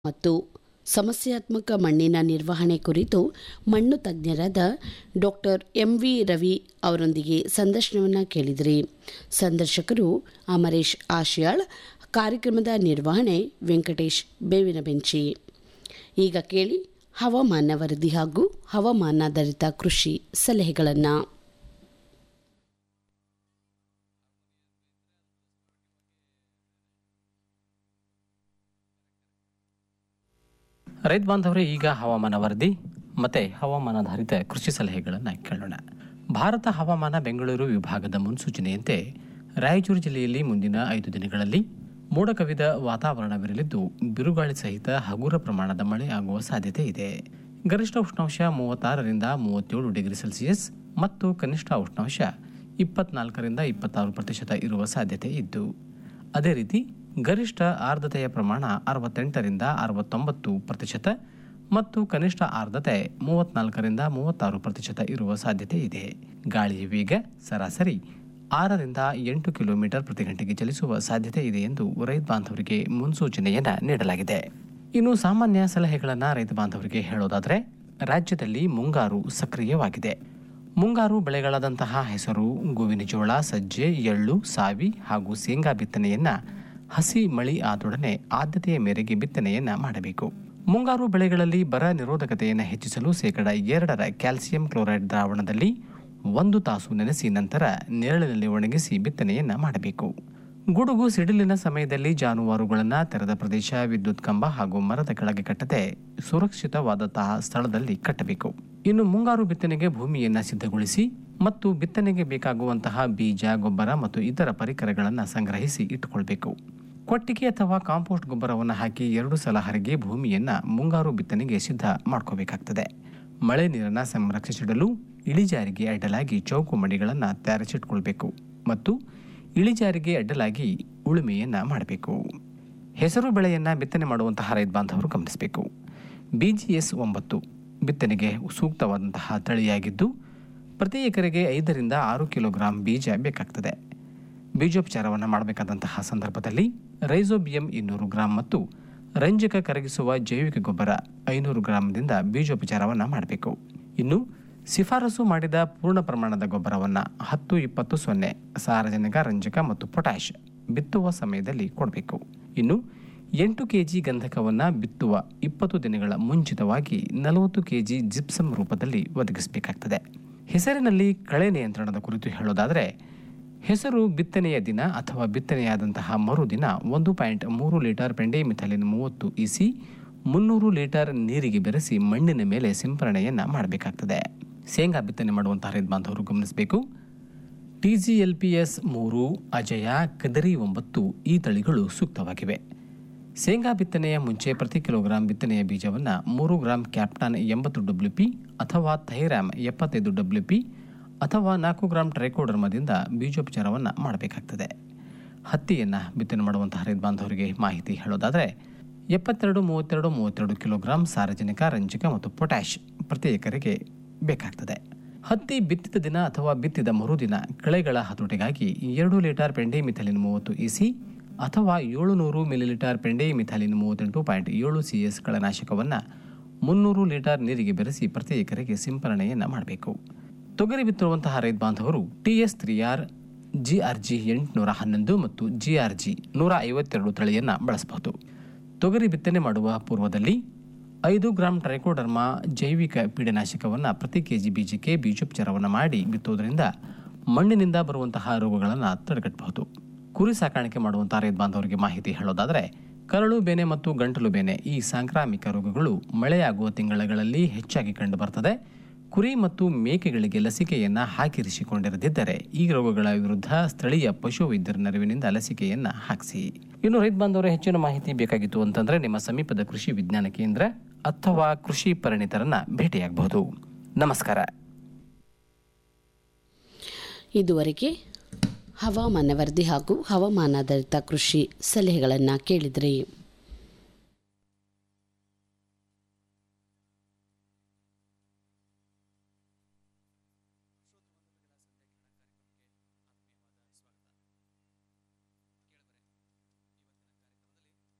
ಮತ್ತು ಸಮಸ್ಯಾತ್ಮಕ ಮಣ್ಣಿನ ನಿರ್ವಹಣೆ ಕುರಿತು ಮಣ್ಣು ತಜ್ಞರಾದ ಡಾಕ್ಟರ್ ಎಂ ವಿ ರವಿ ಅವರೊಂದಿಗೆ ಸಂದರ್ಶನವನ್ನು ಕೇಳಿದಿರಿ ಸಂದರ್ಶಕರು ಅಮರೇಶ್ ಆಶಿಯಾಳ್ ಕಾರ್ಯಕ್ರಮದ ನಿರ್ವಹಣೆ ವೆಂಕಟೇಶ್ ಬೇವಿನ ಬೆಂಚಿ ಈಗ ಕೇಳಿ ಹವಾಮಾನ ವರದಿ ಹಾಗೂ ಹವಾಮಾನಾಧಾರಿತ ಕೃಷಿ ಸಲಹೆಗಳನ್ನು ರೈತ ಬಾಂಧವರೇ ಈಗ ಹವಾಮಾನ ವರದಿ ಮತ್ತೆ ಹವಾಮಾನಾಧಾರಿತ ಕೃಷಿ ಸಲಹೆಗಳನ್ನು ಕೇಳೋಣ ಭಾರತ ಹವಾಮಾನ ಬೆಂಗಳೂರು ವಿಭಾಗದ ಮುನ್ಸೂಚನೆಯಂತೆ ರಾಯಚೂರು ಜಿಲ್ಲೆಯಲ್ಲಿ ಮುಂದಿನ ಐದು ದಿನಗಳಲ್ಲಿ ಮೋಡ ಕವಿದ ವಾತಾವರಣವಿರಲಿದ್ದು ಬಿರುಗಾಳಿ ಸಹಿತ ಹಗುರ ಪ್ರಮಾಣದ ಮಳೆ ಆಗುವ ಸಾಧ್ಯತೆ ಇದೆ ಗರಿಷ್ಠ ಉಷ್ಣಾಂಶ ಮೂವತ್ತಾರರಿಂದ ಮೂವತ್ತೇಳು ಡಿಗ್ರಿ ಸೆಲ್ಸಿಯಸ್ ಮತ್ತು ಕನಿಷ್ಠ ಉಷ್ಣಾಂಶ ಇಪ್ಪತ್ನಾಲ್ಕರಿಂದ ಇಪ್ಪತ್ತಾರು ಪ್ರತಿಶತ ಇರುವ ಸಾಧ್ಯತೆ ಇದ್ದು ಅದೇ ರೀತಿ ಗರಿಷ್ಠ ಆರ್ದ್ರತೆಯ ಪ್ರಮಾಣ ಅರವತ್ತೆಂಟರಿಂದ ಅರವತ್ತೊಂಬತ್ತು ಪ್ರತಿಶತ ಮತ್ತು ಕನಿಷ್ಠ ಆರ್ದ್ರತೆ ಮೂವತ್ನಾಲ್ಕರಿಂದ ಮೂವತ್ತಾರು ಪ್ರತಿಶತ ಇರುವ ಸಾಧ್ಯತೆ ಇದೆ ಗಾಳಿಯ ವೇಗ ಸರಾಸರಿ ಆರರಿಂದ ಎಂಟು ಕಿಲೋಮೀಟರ್ ಪ್ರತಿ ಗಂಟೆಗೆ ಚಲಿಸುವ ಸಾಧ್ಯತೆ ಇದೆ ಎಂದು ರೈತ ಬಾಂಧವರಿಗೆ ಮುನ್ಸೂಚನೆಯನ್ನು ನೀಡಲಾಗಿದೆ ಇನ್ನು ಸಾಮಾನ್ಯ ಸಲಹೆಗಳನ್ನು ರೈತ ಬಾಂಧವರಿಗೆ ಹೇಳೋದಾದರೆ ರಾಜ್ಯದಲ್ಲಿ ಮುಂಗಾರು ಸಕ್ರಿಯವಾಗಿದೆ ಮುಂಗಾರು ಬೆಳೆಗಳಾದಂತಹ ಹೆಸರು ಗೋವಿನ ಜೋಳ ಸಜ್ಜೆ ಎಳ್ಳು ಸಾವಿ ಹಾಗೂ ಶೇಂಗಾ ಬಿತ್ತನೆಯನ್ನ ಹಸಿ ಮಳಿ ಆದೊಡನೆ ಆದ್ಯತೆಯ ಮೇರೆಗೆ ಬಿತ್ತನೆಯನ್ನ ಮಾಡಬೇಕು ಮುಂಗಾರು ಬೆಳೆಗಳಲ್ಲಿ ಬರ ನಿರೋಧಕತೆಯನ್ನು ಹೆಚ್ಚಿಸಲು ಶೇಕಡ ಎರಡರ ಕ್ಯಾಲ್ಸಿಯಂ ಕ್ಲೋರೈಡ್ ದ್ರಾವಣದಲ್ಲಿ ಒಂದು ತಾಸು ನೆನೆಸಿ ನಂತರ ನೆರಳಿನಲ್ಲಿ ಒಣಗಿಸಿ ಬಿತ್ತನೆಯನ್ನ ಮಾಡಬೇಕು ಗುಡುಗು ಸಿಡಿಲಿನ ಸಮಯದಲ್ಲಿ ಜಾನುವಾರುಗಳನ್ನು ತೆರೆದ ಪ್ರದೇಶ ವಿದ್ಯುತ್ ಕಂಬ ಹಾಗೂ ಮರದ ಕೆಳಗೆ ಕಟ್ಟದೆ ಸುರಕ್ಷಿತವಾದಂತಹ ಸ್ಥಳದಲ್ಲಿ ಕಟ್ಟಬೇಕು ಇನ್ನು ಮುಂಗಾರು ಬಿತ್ತನೆಗೆ ಭೂಮಿಯನ್ನ ಸಿದ್ಧಗೊಳಿಸಿ ಮತ್ತು ಬಿತ್ತನೆಗೆ ಬೇಕಾಗುವಂತಹ ಬೀಜ ಗೊಬ್ಬರ ಮತ್ತು ಇತರ ಪರಿಕರಗಳನ್ನು ಸಂಗ್ರಹಿಸಿ ಇಟ್ಟುಕೊಳ್ಬೇಕು ಕೊಟ್ಟಿಗೆ ಅಥವಾ ಕಾಂಪೋಸ್ಟ್ ಗೊಬ್ಬರವನ್ನು ಹಾಕಿ ಎರಡು ಸಲ ಹರಿಗೆ ಭೂಮಿಯನ್ನ ಮುಂಗಾರು ಬಿತ್ತನೆಗೆ ಸಿದ್ಧ ಮಾಡ್ಕೋಬೇಕಾಗ್ತದೆ ಮಳೆ ನೀರನ್ನು ಸಂರಕ್ಷಿಸಿಡಲು ಇಳಿಜಾರಿಗೆ ಅಡ್ಡಲಾಗಿ ಚೌಕು ಮಡಿಗಳನ್ನು ತಯಾರಿಸಿಟ್ಕೊಳ್ಬೇಕು ಮತ್ತು ಇಳಿಜಾರಿಗೆ ಅಡ್ಡಲಾಗಿ ಉಳುಮೆಯನ್ನ ಮಾಡಬೇಕು ಹೆಸರು ಬೆಳೆಯನ್ನ ಬಿತ್ತನೆ ಮಾಡುವಂತಹ ರೈತ ಬಾಂಧವರು ಗಮನಿಸಬೇಕು ಬಿಜಿಎಸ್ ಒಂಬತ್ತು ಬಿತ್ತನೆಗೆ ಸೂಕ್ತವಾದಂತಹ ತಳಿಯಾಗಿದ್ದು ಪ್ರತಿ ಎಕರೆಗೆ ಐದರಿಂದ ಆರು ಕಿಲೋಗ್ರಾಂ ಬೀಜ ಬೇಕಾಗ್ತದೆ ಬೀಜೋಪಚಾರವನ್ನು ಮಾಡಬೇಕಾದಂತಹ ಸಂದರ್ಭದಲ್ಲಿ ರೈಸೋಬಿಯಂ ಇನ್ನೂರು ಗ್ರಾಂ ಮತ್ತು ರಂಜಕ ಕರಗಿಸುವ ಜೈವಿಕ ಗೊಬ್ಬರ ಐನೂರು ಗ್ರಾಂದಿಂದ ಬೀಜೋಪಚಾರವನ್ನು ಮಾಡಬೇಕು ಇನ್ನು ಶಿಫಾರಸು ಮಾಡಿದ ಪೂರ್ಣ ಪ್ರಮಾಣದ ಗೊಬ್ಬರವನ್ನು ಹತ್ತು ಇಪ್ಪತ್ತು ಸೊನ್ನೆ ಸಾರಜನಕ ರಂಜಕ ಮತ್ತು ಪೊಟ್ಯಾಷ್ ಬಿತ್ತುವ ಸಮಯದಲ್ಲಿ ಕೊಡಬೇಕು ಇನ್ನು ಎಂಟು ಕೆಜಿ ಗಂಧಕವನ್ನು ಬಿತ್ತುವ ಇಪ್ಪತ್ತು ದಿನಗಳ ಮುಂಚಿತವಾಗಿ ನಲವತ್ತು ಕೆಜಿ ಜಿಪ್ಸಮ್ ರೂಪದಲ್ಲಿ ಒದಗಿಸಬೇಕಾಗ್ತದೆ ಹೆಸರಿನಲ್ಲಿ ಕಳೆ ನಿಯಂತ್ರಣದ ಕುರಿತು ಹೇಳೋದಾದರೆ ಹೆಸರು ಬಿತ್ತನೆಯ ದಿನ ಅಥವಾ ಬಿತ್ತನೆಯಾದಂತಹ ಮರುದಿನ ಒಂದು ಪಾಯಿಂಟ್ ಮೂರು ಲೀಟರ್ ಪೆಂಡೆಮಿಥಲಿನ್ ಮೂವತ್ತು ಇಸಿ ಮುನ್ನೂರು ಲೀಟರ್ ನೀರಿಗೆ ಬೆರೆಸಿ ಮಣ್ಣಿನ ಮೇಲೆ ಸಿಂಪರಣೆಯನ್ನು ಮಾಡಬೇಕಾಗ್ತದೆ ಶೇಂಗಾ ಬಿತ್ತನೆ ಮಾಡುವಂತಹ ರೈತ ಬಾಂಧವರು ಗಮನಿಸಬೇಕು T G L P S ಮೂರು ಅಜಯ ಕದರಿ ಒಂಬತ್ತು ಈ ತಳಿಗಳು ಸೂಕ್ತವಾಗಿವೆ ಶೇಂಗಾ ಬಿತ್ತನೆಯ ಮುಂಚೆ ಪ್ರತಿ ಕಿಲೋಗ್ರಾಂ ಬಿತ್ತನೆಯ ಬೀಜವನ್ನು ಮೂರು ಗ್ರಾಂ ಕ್ಯಾಪ್ಟಾನ್ ಎಂಬತ್ತು ಡಬ್ಲ್ಯೂ ಪಿ ಅಥವಾ ಥೈರಾಮ್ ಎಪ್ಪತ್ತೈದು ಡಬ್ಲ್ಯೂ ಪಿ ಅಥವಾ ನಾಲ್ಕು ಗ್ರಾಂ ಟ್ರೈಕೋಡರ್ಮದಿಂದ ಬೀಜೋಪಚಾರವನ್ನು ಮಾಡಬೇಕಾಗ್ತದೆ ಹತ್ತಿಯನ್ನು ಬಿತ್ತನೆ ಮಾಡುವಂತಹ ರೈತ ಬಾಂಧವರಿಗೆ ಮಾಹಿತಿ ಹೇಳೋದಾದರೆ ಎಪ್ಪತ್ತೆರಡು ಮೂವತ್ತೆರಡು ಮೂವತ್ತೆರಡು ಕಿಲೋಗ್ರಾಂ ಸಾರಜನಕ ರಂಜಕ ಮತ್ತು ಪೊಟ್ಯಾಷ್ ಪ್ರತಿ ಎಕರೆಗೆ ಬೇಕಾಗ್ತದೆ ಹತ್ತಿ ಬಿತ್ತಿದ ದಿನ ಅಥವಾ ಬಿತ್ತಿದ ಮರುದಿನ ಕಳೆಗಳ ಹತೋಟಿಗಾಗಿ ಎರಡು ಲೀಟರ್ ಪೆಂಡೆಮಿಥಲಿನ್ ಮೂವತ್ತು ಇಸಿ ಅಥವಾ ಏಳುನೂರು ಮಿಲಿಲೀಟರ್ ಪೆಂಡೆಮಿಥಲಿನ್ ಮೂವತ್ತೆಂಟು ಪಾಯಿಂಟ್ ಏಳು ಸಿ ಎಸ್ ಕಳೆನಾಶಕವನ್ನು ಮುನ್ನೂರು ಲೀಟರ್ ನೀರಿಗೆ ಬೆರೆಸಿ ಪ್ರತಿ ಎಕರೆಗೆ ಸಿಂಪರಣೆಯನ್ನು ಮಾಡಬೇಕು ತೊಗರಿ ಬಿತ್ತಿರುವಂತಹ ರೈತ ಬಾಂಧವರು T S three R G R G ಎಂಟುನೂರ ಹನ್ನೊಂದು ಮತ್ತು ಜಿ ಆರ್ ಜಿ ನೂರ ಐವತ್ತೆರಡು ತಳಿಯನ್ನು ಬಳಸಬಹುದು ತೊಗರಿ ಬಿತ್ತನೆ ಮಾಡುವ ಪೂರ್ವದಲ್ಲಿ ಐದು ಗ್ರಾಂ ಟ್ರೈಕೋಡರ್ಮಾ ಜೈವಿಕ ಪೀಡನಾಶಕವನ್ನು ಪ್ರತಿ ಕೆಜಿ ಬೀಜಕ್ಕೆ ಬೀಜೋಪಚಾರವನ್ನು ಮಾಡಿ ಬಿತ್ತುವುದರಿಂದ ಮಣ್ಣಿನಿಂದ ಬರುವಂತಹ ರೋಗಗಳನ್ನು ತಡೆಗಟ್ಟಬಹುದು ಕುರಿ ಸಾಕಾಣಿಕೆ ಮಾಡುವಂತಹ ರೈತ ಬಾಂಧವರಿಗೆ ಮಾಹಿತಿ ಹೇಳೋದಾದರೆ ಕರಳು ಬೇನೆ ಮತ್ತು ಗಂಟಲು ಬೇನೆ ಈ ಸಾಂಕ್ರಾಮಿಕ ರೋಗಗಳು ಮಳೆಯಾಗುವ ತಿಂಗಳುಗಳಲ್ಲಿ ಹೆಚ್ಚಾಗಿ ಕಂಡುಬರ್ತದೆ ಕುರಿ ಮತ್ತು ಮೇಕೆಗಳಿಗೆ ಲಸಿಕೆಯನ್ನು ಹಾಕಿರಿಸಿಕೊಂಡಿರದಿದ್ದರೆ ಈ ರೋಗಗಳ ವಿರುದ್ಧ ಸ್ಥಳೀಯ ಪಶು ವೈದ್ಯರ ನೆರವಿನಿಂದ ಲಸಿಕೆಯನ್ನು ಹಾಕಿಸಿ ಇನ್ನು ರೈತ ಬಾಂಧವರ ಹೆಚ್ಚಿನ ಮಾಹಿತಿ ಬೇಕಾಗಿತ್ತು ಅಂತಂದ್ರೆ ನಿಮ್ಮ ಸಮೀಪದ ಕೃಷಿ ವಿಜ್ಞಾನ ಕೇಂದ್ರ ಅಥವಾ ಕೃಷಿ ಪರಿಣಿತರನ್ನ ಭೇಟಿಯಾಗಬಹುದು ನಮಸ್ಕಾರ ಇದುವರೆಗೆ ಹವಾಮಾನ ವರದಿ ಹಾಗೂ ಹವಾಮಾನಾಧಾರಿತ ಕೃಷಿ ಸಲಹೆಗಳನ್ನು ಕೇಳಿದ್ರಿ